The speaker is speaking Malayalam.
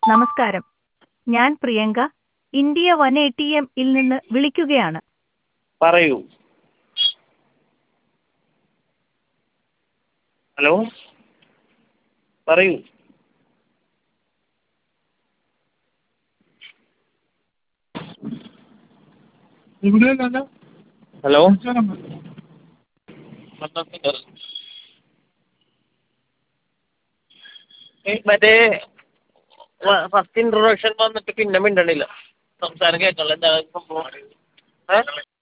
നമസ്കാരം ഞാൻ Priyanka India one A T എമ്മിൽ നിന്ന് വിളിക്കുകയാണ് പറയൂ ഹലോ പറയൂ ഹലോ ഏയ് മറ്റേ ഫസ്റ്റ് ഇൻട്രൊഡക്ഷൻ വന്നിട്ട് പിന്നെ മിണ്ടണില്ല സംസാരം കേൾക്കണില്ല എന്താണ് സംഭവം ഏ